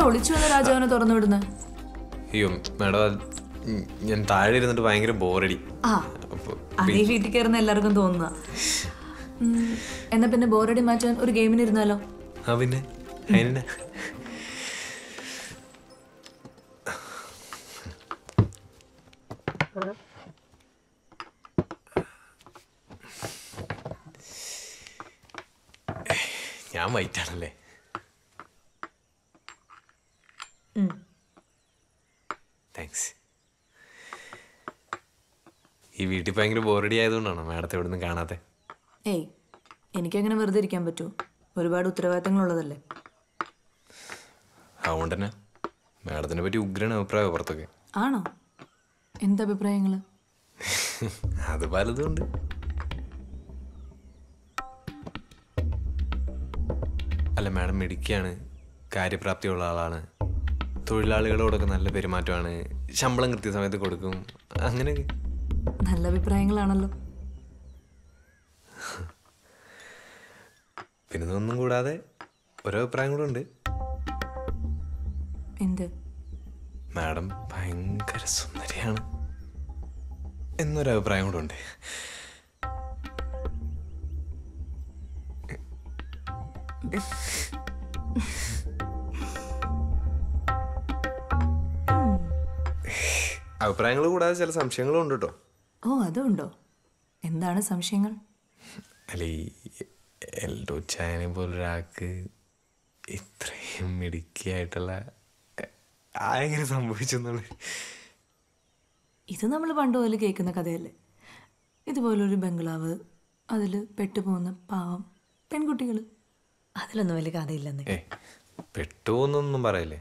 ഒളിച്ചു വന്ന രാജാവിനെ തുറന്നു വിടുന്നത് അയ്യോ മാഡം അത് ഉം, ഞാൻ താഴെ ഇരുന്നിട്ട് ഭയങ്കര ബോറടി ആ അപ്പോൾ അതേ വീട്ടിൽ കയറുന്ന എല്ലാവർക്കും തോന്നുക ഉം, എന്നാ പിന്നെ ബോറടി മാറ്റാൻ ഒരു ഗെയിമിന് ഇരുന്നാലോ ആ പിന്നെ അതിനെ ഞാൻ വൈറ്റാണല്ലേ ഉം. താങ്ക്സ് ഈ വീട്ടിൽ ഭയങ്കര ബോറടി ആയതുകൊണ്ടാണോ മാഡത്തെ ഇവിടെ നിന്ന് കാണാത്തെ ഏയ് എനിക്കങ്ങനെ വെറുതെ ഇരിക്കാൻ പറ്റുമോ ഒരുപാട് ഉത്തരവാദിത്തങ്ങളുള്ളതല്ലേ അതുകൊണ്ട് തന്നെ മാഡത്തിനെ പറ്റി ഉഗ്രൻ അഭിപ്രായം പുറത്തൊക്കെ ആണോ എന്ത് അഭിപ്രായങ്ങൾ അത് പലതും ഉണ്ട് അല്ല മാഡം മിടുക്കിയാണ് കാര്യപ്രാപ്തിയുള്ള ആളാണ് തൊഴിലാളികളോടൊക്കെ നല്ല പെരുമാറ്റമാണ് ശമ്പളം കൃത്യസമയത്ത് കൊടുക്കും അങ്ങനെയൊക്കെ നല്ല അഭിപ്രായങ്ങളാണല്ലോ പിന്നെ ഇതൊന്നും കൂടാതെ ഓരോ അഭിപ്രായം കൂടെ ഉണ്ട് എന്ത് മാഡം ഭയങ്കര സുന്ദരിയാണ് എന്നൊരു അഭിപ്രായം കൂടെ ഉണ്ട് അഭിപ്രായങ്ങൾ കൂടാതെ ചില സംശയങ്ങളും ഉണ്ട് കേട്ടോ ഓ അതുണ്ടോ എന്താണ് സംശയങ്ങൾ അല്ല ഈ എൽഡോ ചായനെ പോലൊരാൾക്ക് ഇത്രയും മിടുക്കിയായിട്ടുള്ള ആരെങ്ങനെ സംഭവിച്ചു എന്നുള്ളത് ഇത് നമ്മൾ പണ്ട് പോലെ കേൾക്കുന്ന കഥയല്ലേ ഇതുപോലൊരു ബംഗ്ലാവ് അതിൽ പെട്ടുപോകുന്ന പാവം പെൺകുട്ടികൾ അതിലൊന്നും വലിയ കഥയില്ലെന്നേ ഏ പെട്ടുപോന്നൊന്നും പറയല്ലേ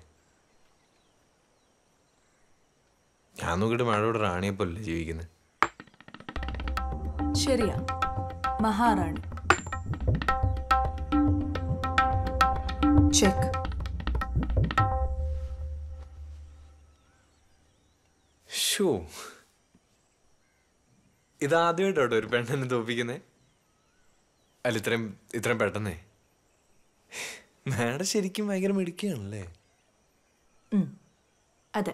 ഞാൻ നോക്കിയിട്ട് മഴയോട് റാണിയെ പോലെ ജീവിക്കുന്നത് ശരിയാ മഹാറാണി ചെക്ക് ഷോ ഇതാദ്യമായിട്ടോ ഒരു പെണ്ണെന്നെ തോപ്പിക്കുന്നേ അല്ല ഇത്രയും ഇത്രയും പെട്ടെന്നേ മാഡം ശരിക്കും ഭയങ്കര മിടുക്കിയാണല്ലേ ഉം. അതെ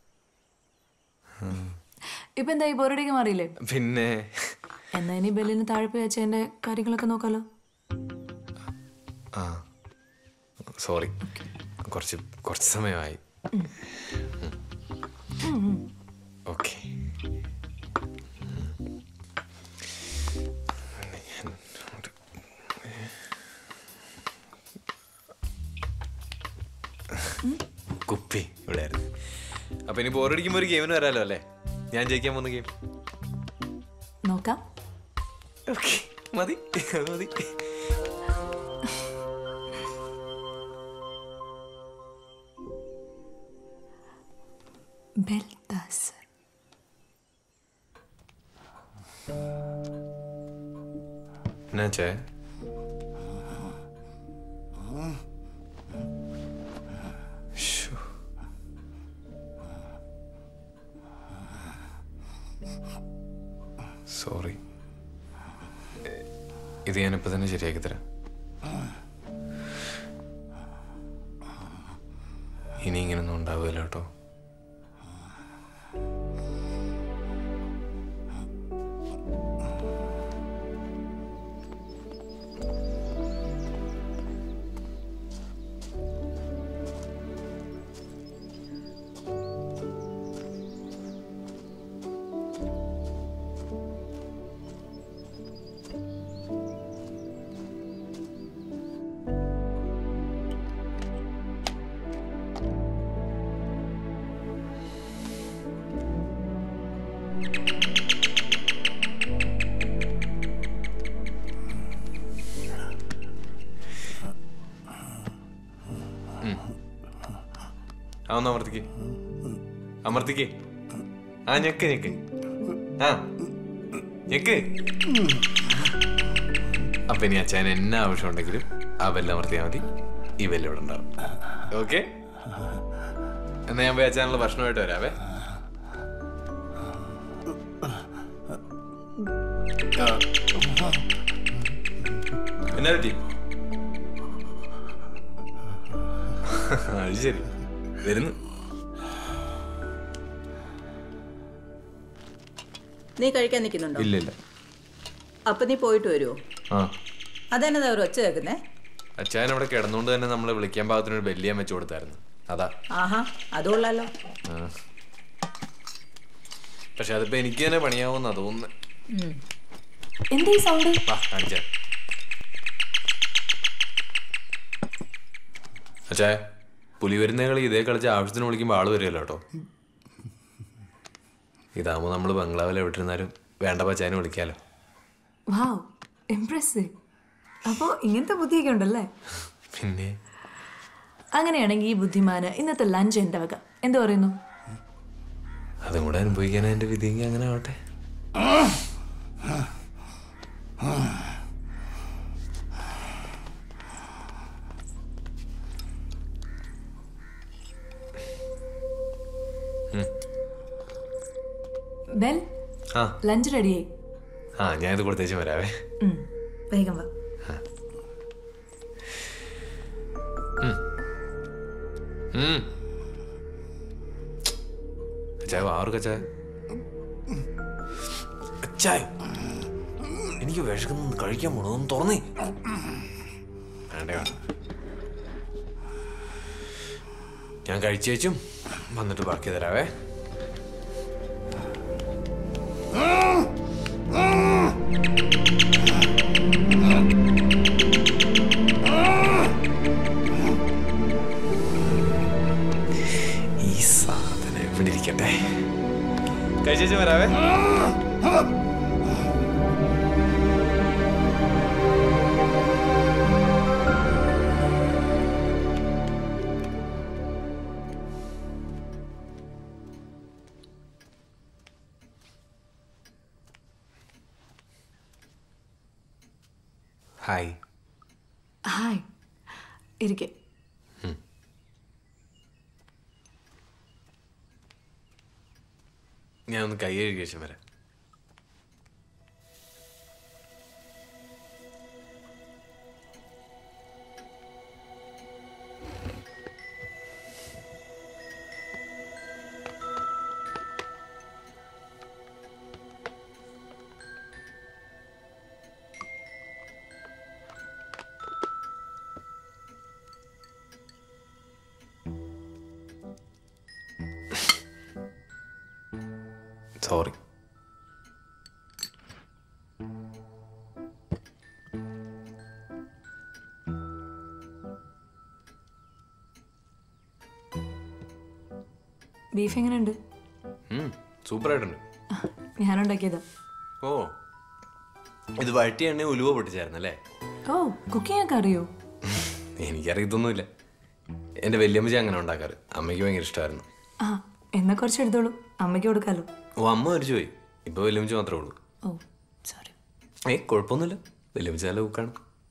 ഇപ്പൊ എന്താ ഈ ബോറടിക്ക് മാറിയില്ലേ പിന്നെ എന്നാ ഇനി ബെല്ലിന് താഴെ പോയി വെച്ചതിന്റെ കാര്യങ്ങളൊക്കെ നോക്കാലോ ആ സോറി കുറച്ച് കുറച്ച് സമയമായി ഓക്കെ കുപ്പി ഇവിടെ ആയിരുന്നു അപ്പൊ ഇനി ബോറടിക്കുമ്പോ ഒരു ഗെയിമിന് വരാലോ അല്ലേ ഞാൻ ജയിക്കാൻ പോകുന്ന ഗെയിം നോക്കാം ഓക്കെ മതി അത് മതി ബെൽദാസർ എന്നാച്ചേ ശ്ശോ. സോറി ഇത് ഞാനിപ്പോ തന്നെ ശരിയാക്കി തരാം ഇനി ഇങ്ങനൊന്നും ഉണ്ടാവില്ല കേട്ടോ അതൊന്ന് അമർത്തിക്ക് അമർത്തിക്ക് ആ ഞെക്ക് ഞെക്ക് ആ ഞെക്ക് അപ്പൊ ഇനി അച്ഛൻ എന്നാ ആവശ്യം ഉണ്ടെങ്കിലും ആ ബെല്ല് അമർത്തിയാൽ മതി ഈ ബെല്ല് ഇവിടെ ഉണ്ടാവും ഓക്കെ എന്നാ ഞാൻ പോയി അച്ഛനുള്ള ഭക്ഷണമായിട്ട് വരാവേ എന്നാ പറ്റി അത് ശരി വരുന്നു നീ കഴിക്കാൻ നിൽക്കുന്നുണ്ടോ ഇല്ല ഇല്ല അപ്പൊ നീ പോയിട്ട് വരുമോ ആ അതെന്നതാ ഒരു ഒച്ച കേൾക്കുന്നേ അച്ചായൻ അവിടെ കിടന്നുകൊണ്ട് തന്നെ നമ്മളെ വിളിക്കാൻ പാകത്തിനൊരു ബെല്ലിയാൻ വെച്ച് കൊടുത്തായിരുന്നു അതാ ആഹാ അതുകൊള്ളാലോ ആ. പക്ഷെ അതിപ്പോ എനിക്ക് തന്നെ പണിയാവുന്ന തോന്നുന്നു എന്താ ഈ സൗണ്ട് വാ കാണിച്ചാ അച്ചായ പുലി വരുന്ന കളി ഇതേ കളിച്ച് ആവശ്യത്തിന് വിളിക്കുമ്പോൾ ആള് വരുമല്ലോ കേട്ടോ ഇതാകുമ്പോൾ നമ്മൾ ബംഗ്ലാവിൽ എവിട്ടിരുന്നാലും വേണ്ട പച്ചായനെ വിളിക്കാലോ വാവ് ഇംപ്രസീവ് അപ്പോൾ ഇങ്ങനത്തെ ബുദ്ധിയൊക്കെ ഉണ്ടല്ലേ പിന്നെ അങ്ങനെയാണെങ്കിൽ ഈ ബുദ്ധിമാന് ഇന്നത്തെ ലഞ്ച് എൻ്റെ വക എന്ത് പറയുന്നു അതും കൂടെ അനുഭവിക്കാൻ എൻ്റെ വിധിയെങ്കിൽ അങ്ങനെ ആവട്ടെ ബെൽ ആ ലഞ്ച് റെഡിയായി ആ ഞാൻ ഇത് കൊടുത്തേച്ചും വരാവേ ഉം, വേഗം വാ ഉം. അച്ചായ ആറ് അച്ചായ അച്ചായ എനിക്ക് വിശക്കുന്നു കഴിക്കാൻ പോണു ഒന്ന് തുറന്നേ വേണ്ടേ വേണ്ട ഞാൻ കഴിച്ചേച്ചും വന്നിട്ട് ബാക്കി തരാവേ ഈ സാധനം ഇവിടെ ഇരിക്കട്ടെ കഴിച്ചേച്ചും വരാവേ ഹായ് ഹായ് ഇരിക്കെ ഞാൻ ഒന്ന് കൈ കഴുകി ശേഷം വരാം സോറി ബീഫ് എങ്ങനെയുണ്ട് സൂപ്പറായിട്ടുണ്ട് ഞാനുണ്ടാക്കിയതാ ഓ ഇത് വഴറ്റി എണ്ണ ഉലുവ പൊട്ടിച്ചായിരുന്നല്ലേ ഓ കുക്കിംഗ് ഒക്കെ അറിയോ എനിക്കറിയത്തൊന്നുമില്ല എൻ്റെ വല്യമ്മച്ചി അങ്ങനെ ഉണ്ടാക്കാറ് അമ്മയ്ക്ക് ഭയങ്കര ഇഷ്ടമായിരുന്നു ആ എന്നാ കുറച്ച് എടുത്തോളൂ അമ്മയ്ക്ക് കൊടുക്കാലോ ഓ അമ്മ മരിച്ചു പോയി ഇപ്പോൾ വല്യമ്മച്ചി മാത്രമേ ഉള്ളൂ ഓ സോറി ഏയ് കുഴപ്പമൊന്നുമില്ല വല്യമ്മച്ചി നല്ല കുക്കാണ്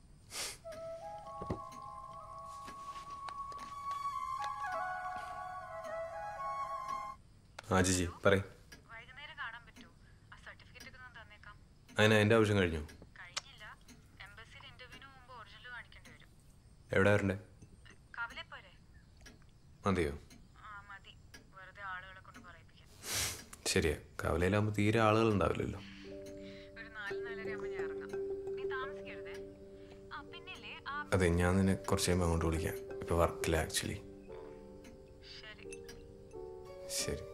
ആ ചേച്ചി പറയും വൈകുന്നേരം കാണാൻ പറ്റുമോ ആ സർട്ടിഫിക്കറ്റ് ഒക്കെ ഒന്ന് തന്നേക്കാം അതിനാ എൻ്റെ ആവശ്യം കഴിഞ്ഞു കഴിഞ്ഞില്ല എംബസിയിൽ ഇന്റർവ്യൂവിന് മുമ്പ് ഒറിജിനൽ കാണിക്കേണ്ടി വരും എവിടെ വരണ്ടേ കവലെ പോരെ മതിയോ ആ മതി വെറുതെ ആളുകളെ കൊണ്ട് പറയിപ്പിക്കാൻ ശരിയാ കവലയിലാകുമ്പോൾ തീരെ ആളുകൾ ഉണ്ടാവില്ലല്ലോ ഒരു നാല് നാലര ആകുമ്പോൾ ഞാൻ ഇറങ്ങാം നീ താമസിക്കരുതേ ആ പിന്നില്ലേ ആ അതെ ഞാൻ നിന്നെ കുറച്ച് കഴിയുമ്പോൾ അങ്ങോട്ട് വിളിക്കാം ഇപ്പോൾ വർക്കില്ല ആക്ച്വലി ശരി ശരി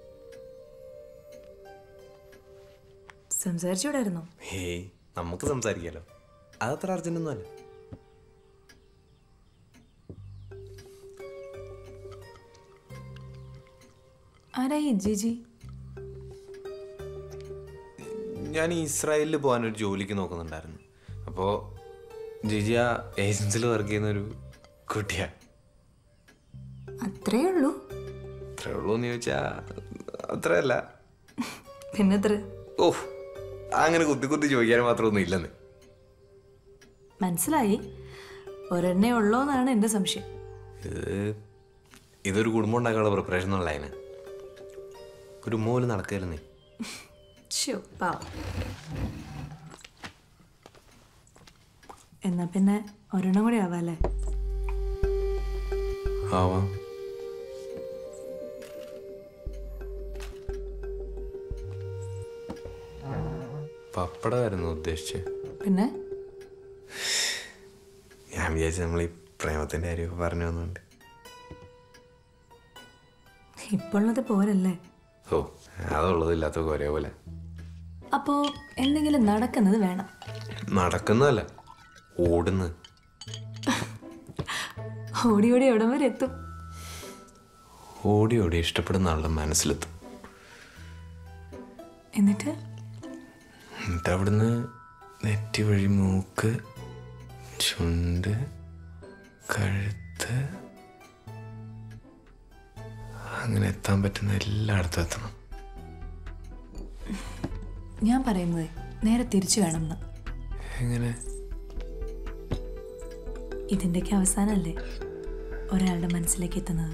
സംസാരിച്ചൂടായിരുന്നോ ഹേയ് നമുക്ക് സംസാരിക്കാലോ അതത്ര അർജന്റൊന്നും അല്ല ആരാ ഈ ജിജി ഞാൻ ഇസ്രായേലിൽ പോകാൻ ഒരു ജോലിക്ക് നോക്കുന്നുണ്ടായിരുന്നു അപ്പോൾ ജിജി ആ ഏജൻസിൽ വർക്ക് ചെയ്യുന്ന ഒരു കുട്ടിയാണ് അത്രേ ഉള്ളൂ അത്രേ ഉള്ളൂ എന്ന് ചോദിച്ചാൽ അത്രയല്ല പിന്നെത്ര ഓ അങ്ങനെ കുത്തി കുത്തി ചോദിക്കാൻ മാത്രമൊന്നും ഇല്ലെന്ന് മനസ്സിലായി ഒരെണ്ണേ ഉള്ളോന്നാണ് എൻ്റെ സംശയം ഇത് ഇതൊരു കുടുംബം ഉണ്ടാക്കാനുള്ള പ്രിപ്പറേഷൻ എന്നുള്ള അതിന് ഒരു മോല് നടക്കരുന്നേ ഷോ പാവം എന്നാ പിന്നെ ഒരെണ്ണം കൂടി ആവാല്ലേ ആവാം പപ്പടമായിരുന്നു ഉദ്ദേശിച്ചത് പിന്നെ ഞാൻ വിചാരിച്ചു നമ്മൾ ഈ പ്രേമത്തിൻ്റെ കാര്യമൊക്കെ പറഞ്ഞു വന്നുണ്ട് ഇപ്പോഴത് പോരല്ലേ ഓ അതുള്ളത് ഇല്ലാത്തൊക്കെ ഒരേപോലെ അപ്പോൾ എന്തെങ്കിലും നടക്കുന്നത് വേണം നടക്കുന്നതല്ല ഓടുന്നത് ഓടി ഓടി എവിടം വരെ എത്തും ഓടി ഓടി ഇഷ്ടപ്പെടുന്ന ആളുടെ മനസ്സിലെത്തും എന്നിട്ട് എന്നിട്ട് അവിടുന്ന് നെറ്റി വഴി മൂക്ക് ചുണ്ട് കഴുത്ത് അങ്ങനെ എത്താൻ പറ്റുന്ന എല്ലായിടത്തും എത്തണം ഞാൻ പറയുന്നത് നേരെ തിരിച്ചു വേണമെന്ന് എങ്ങനെ ഇതിൻ്റെയൊക്കെ അവസാനമല്ലേ ഒരാളുടെ മനസ്സിലേക്ക് എത്തുന്നത്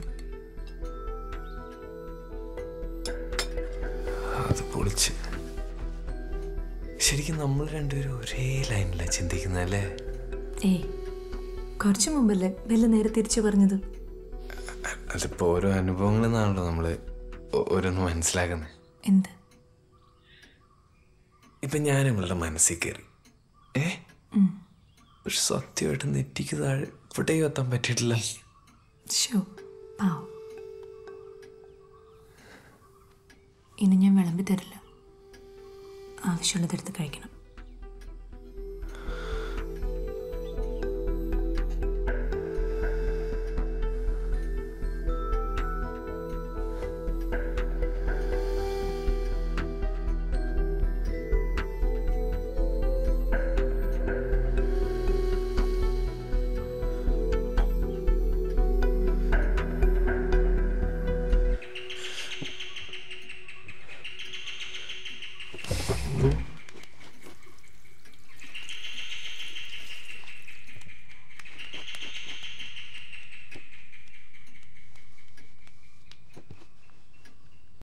അത് പൊളിച്ച് ശരിക്കും നമ്മൾ രണ്ടുപേരും ഒരേ ലൈനിലാണ് ചിന്തിക്കുന്നതല്ലേ ഏയ് കുറച്ചു മുമ്പല്ലേ വല്ല നേരെ തിരിച്ചു പറഞ്ഞത് അതിപ്പോൾ ഓരോ അനുഭവങ്ങളിൽ നിന്നാണല്ലോ നമ്മൾ ഓരോന്ന് മനസ്സിലാക്കുന്നത് എന്ത് ഇപ്പം ഞാൻ ഇവളുടെ മനസ്സിൽ കയറി ഏ പക്ഷെ സത്യമായിട്ട് നെറ്റിക്ക് താഴെ ഇവിടേക്കും എത്താൻ പറ്റിയിട്ടില്ല ഷോ പാവം ഇനി ഞാൻ വിളമ്പി തരില്ല ആവശ്യമുള്ളതെടുത്ത് കഴിക്കണം